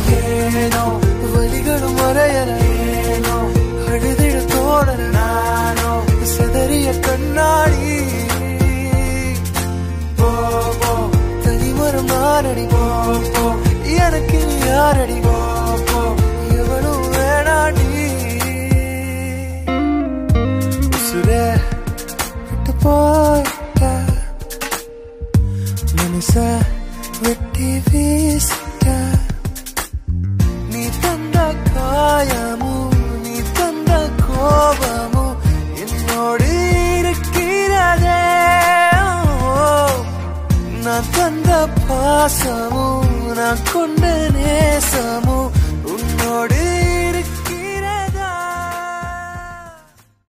ஏனோ வலிகளும் மறையல ஏனோ அழுதிட தோணல நானோ சிதறிய கண்ணாடி போ போ தனிமரம் நானடி போ போ எனக்கு நீ யாரடி போ போ எவனும் வேணாடி உசுரே விட்டு போயிட்ட மனச வெட்டி வீசிட்ட நீ தந்த காயமும் நீ தந்த கோபமும் என்னோடு இருக்கிறதே நான் தந்த பாசமும் நான் கொண்ட நேசமும் உன்னோடு